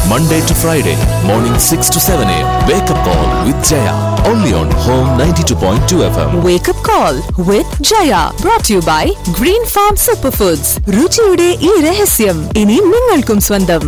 Monday to Friday, morning 6 to 7 a.m. Wake up call with Jaya. Only on Home 92.2 FM. Wake up call with Jaya brought to you by Green Farm Superfoods. രുചിയുടെ ഈ രഹസ്യം ഇനി നിങ്ങൾക്കും സ്വന്തം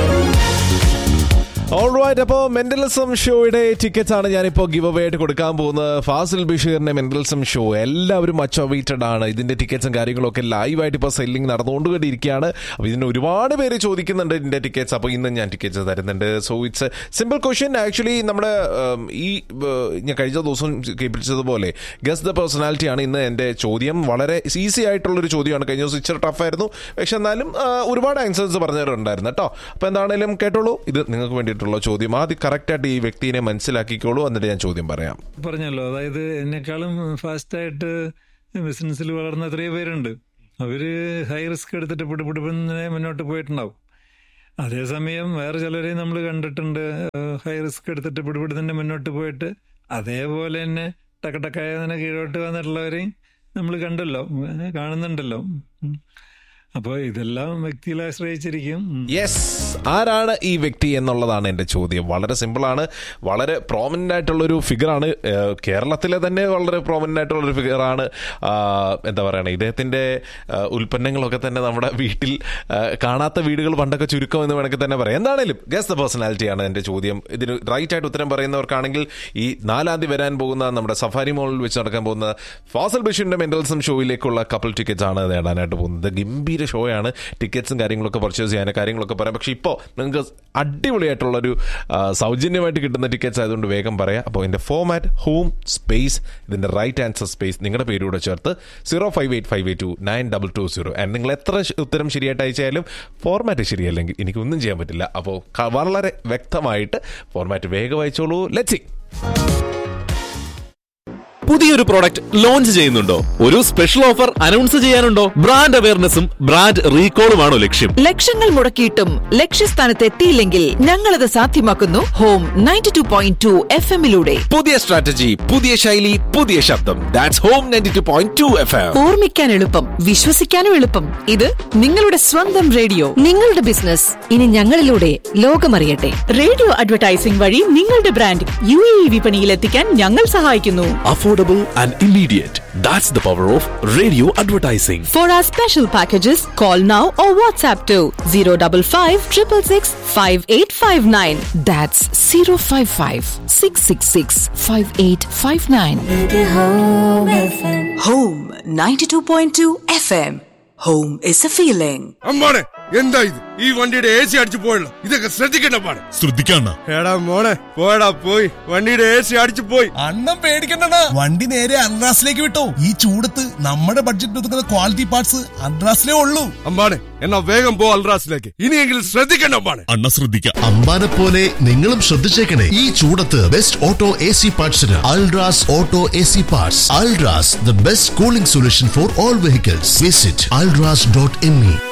alright അപ്പോൾ mentalism ഷോയുടെ tickets ആണ് ഞാനിപ്പോൾ ഗിവ് അവേ ആയിട്ട് കൊടുക്കാൻ പോകുന്നത് ഫാസിൽ ബഷീറിന്റെ മെന്റലിസം ഷോ എല്ലാവരും മച്ച് അവൈറ്റഡ് ആണ് ഇതിന്റെ ടിക്കറ്റ്സും കാര്യങ്ങളൊക്കെ ലൈവായിട്ട് ഇപ്പോൾ സെല്ലിംഗ് നടന്നുകൊണ്ടിരിക്കുകയാണ് അപ്പോൾ ഇതിന് ഒരുപാട് പേര് ചോദിക്കുന്നുണ്ട് ഇതിന്റെ ടിക്കറ്റ്സ് അപ്പോൾ ഇന്ന് ഞാൻ ടിക്കറ്റ്സ് തരുന്നുണ്ട് so it's simple question actually നമ്മുടെ ഉം, ഈ ഉം, ഞാൻ കഴിഞ്ഞ ദിവസം കേൾപ്പിച്ചതുപോലെ ഗസ് ദ പേഴ്സണാലിറ്റി ആണ് ഇന്ന് എൻ്റെ ചോദ്യം വളരെ ഈസി ആയിട്ടുള്ളൊരു ചോദ്യമാണ് കഴിഞ്ഞ ദിവസം ഇച്ചിരി ടഫ് ആയിരുന്നു പക്ഷെ എന്നാലും ആ, ഒരുപാട് ആൻസേഴ്സ് പറഞ്ഞവരുണ്ടായിരുന്നു കേട്ടോ അപ്പോൾ എന്താണേലും കേട്ടോളൂ ഇത് നിങ്ങൾക്ക് വേണ്ടിയിട്ടുള്ള ചോദ്യം ആദ്യം കറക്റ്റായിട്ട് ഈ വ്യക്തിനെ മനസ്സിലാക്കിക്കോളൂ എന്നിട്ട് ഞാൻ ചോദ്യം പറയാം പറഞ്ഞല്ലോ അതായത് എന്നെക്കാളും ഫാസ്റ്റായിട്ട് ബിസിനസ്സിൽ വളർന്ന എത്രയോ പേരുണ്ട് അവര് ഹൈ റിസ്ക് എടുത്തിട്ട് പിടിപിടിപ്പിന്നെ മുന്നോട്ട് പോയിട്ടുണ്ടാവും അതേസമയം വേറെ ചിലരെയും നമ്മൾ കണ്ടിട്ടുണ്ട് ഹൈ റിസ്ക് എടുത്തിട്ട് പിടിപിടി തന്നെ മുന്നോട്ട് പോയിട്ട് അതേപോലെ തന്നെ ടക്കടക്കായ തന്നെ കീഴോട്ട് വന്നിട്ടുള്ളവരെയും നമ്മൾ കണ്ടല്ലോ ഉം, കാണുന്നുണ്ടല്ലോ ഉം. അപ്പോൾ ഇതെല്ലാം വ്യക്തികളെ ആശ്രയിച്ചിരിക്കും ഉം. യെസ് ആരാണ് ഈ വ്യക്തി എന്നുള്ളതാണ് എൻ്റെ ചോദ്യം വളരെ സിമ്പിളാണ് വളരെ പ്രോമിനൻ്റ് ആയിട്ടുള്ളൊരു ഫിഗറാണ് ഏഹ്, കേരളത്തിലെ തന്നെ വളരെ പ്രോമിനൻ്റ് ആയിട്ടുള്ളൊരു ഫിഗറാണ് എന്താ പറയുക ഇദ്ദേഹത്തിൻ്റെ ഏഹ്, ഉൽപ്പന്നങ്ങളൊക്കെ തന്നെ നമ്മുടെ വീട്ടിൽ ഏഹ്, കാണാത്ത വീടുകൾ പണ്ടൊക്കെ ചുരുക്കം എന്ന് വേണമെങ്കിൽ തന്നെ പറയാം എന്താണേലും ഗസ് ദ പേഴ്സണാലിറ്റിയാണ് എൻ്റെ ചോദ്യം ഇതിന് റൈറ്റ് ആയിട്ട് ഉത്തരം പറയുന്നവർക്കാണെങ്കിൽ ഈ നാലാം തീയതി വരാൻ പോകുന്ന നമ്മുടെ സഫാരി മോളിൽ വെച്ച് നടക്കാൻ പോകുന്ന ഫാസൽ ബഷീറിന്റെ മെന്റൽസം ഷോയിലേക്കുള്ള കപ്പിൾ ടിക്കറ്റ്സ് ആണ് നേടാനായിട്ട് പോകുന്നത് ഗംഭീര ഷോയാണ് ടിക്കറ്റ്സും കാര്യങ്ങളൊക്കെ പർച്ചേസ് ചെയ്യാൻ കാര്യങ്ങളൊക്കെ പറയാം പക്ഷേ ഇപ്പോൾ നിങ്ങൾക്ക് അടിപൊളിയായിട്ടുള്ളൊരു ആ, സൗജന്യമായിട്ട് കിട്ടുന്ന ടിക്കറ്റ്സ് ആയതുകൊണ്ട് വേഗം പറയാം അപ്പോൾ ഇതിന്റെ ഫോമാറ്റ് ഹോം സ്പേസ് ഇതിന്റെ റൈറ്റ് ആൻസർ സ്പേസ് നിങ്ങളുടെ പേരൂടെ ചേർത്ത് zero five eight five eight two nine double two zero and നിങ്ങൾ എത്ര ശ- ഉത്തരം ശരിയായിട്ട് അയച്ചാലും ഫോർമാറ്റ് ശരിയല്ലെങ്കിൽ എനിക്കൊന്നും ചെയ്യാൻ പറ്റില്ല അപ്പോൾ ക- വളരെ വ്യക്തമായിട്ട് ഫോർമാറ്റ് വേഗം അയച്ചോളൂ ലെറ്റ് സി പുതിയൊരു പ്രോഡക്റ്റ് ലോഞ്ച് ചെയ്യുന്നുണ്ടോ ഒരു സ്പെഷ്യൽ ഓഫർ അനൗൺസ് ചെയ്യാനുണ്ടോ ബ്രാൻഡ് അവയർനെസ്സും ബ്രാൻഡ് റീകോളുമാണോ ലക്ഷ്യം ലക്ഷങ്ങൾ മുടക്കിയിട്ടും ലക്ഷ്യസ്ഥാനത്ത് എത്തിയില്ലെങ്കിൽ ഞങ്ങളത് സാധ്യമാക്കുന്നു home ninety two point two F എമ്മിലൂടെ പുതിയ സ്ട്രാറ്റജി പുതിയ ശൈലി പുതിയ ശബ്ദം that's home ninety two point two F M ഓർമ്മിക്കാൻ എളുപ്പം വിശ്വസിക്കാനും എളുപ്പം ഇത് നിങ്ങളുടെ സ്വന്തം റേഡിയോ നിങ്ങളുടെ ബിസിനസ് ഇനി ഞങ്ങളിലൂടെ ലോകമറിയട്ടെ റേഡിയോ അഡ്വർടൈസിംഗ് വഴി നിങ്ങളുടെ ബ്രാൻഡ് യു എ ഇ വിപണിയിൽ എത്തിക്കാൻ ഞങ്ങൾ സഹായിക്കുന്നു affordable and immediate that's the power of radio advertising for our special packages call now or WhatsApp to zero double five triple six five eight five nine that's zero five five six six six five eight five nine home ninety two point two F M home is a feeling അമ്മാണെ എന്താ ഇത് ഈ വണ്ടിയുടെ A C അടിച്ചു പോയല്ലോ ഇതൊക്കെ ശ്രദ്ധിക്കണ്ട പാടെ ശ്രദ്ധിക്കണ്ട എടാ മോളെ പോയടാ പോയി വണ്ടിയുടെ എ സി അടിച്ചു പോയി അണ്ണം പേടിക്കണ്ടടാ വണ്ടി നേരെ അൺറാസിലേക്ക് വിട്ടോ ഈ ചൂടത്ത് നമ്മുടെ ബഡ്ജറ്റ് ഒതുക്കുന്ന ക്വാളിറ്റി പാർട്സ് അൺറാസിലേ ഉള്ളൂ അമ്പാണെ എന്നാ വേഗം പോ അൽറാസിലേക്ക് ഇനിയെങ്കിലും ശ്രദ്ധിക്കണ്ട അമ്പാണെ അണ്ണ ശ്രദ്ധിക്കാം അമ്പാനെ പോലെ നിങ്ങളും ശ്രദ്ധിച്ചേക്കണേ ഈ ചൂടത്ത് ബെസ്റ്റ് ഓട്ടോ എ സി പാർട്സിന് Ultras auto A C parts Ultras the best cooling solution for all vehicles visit Ultras dot M E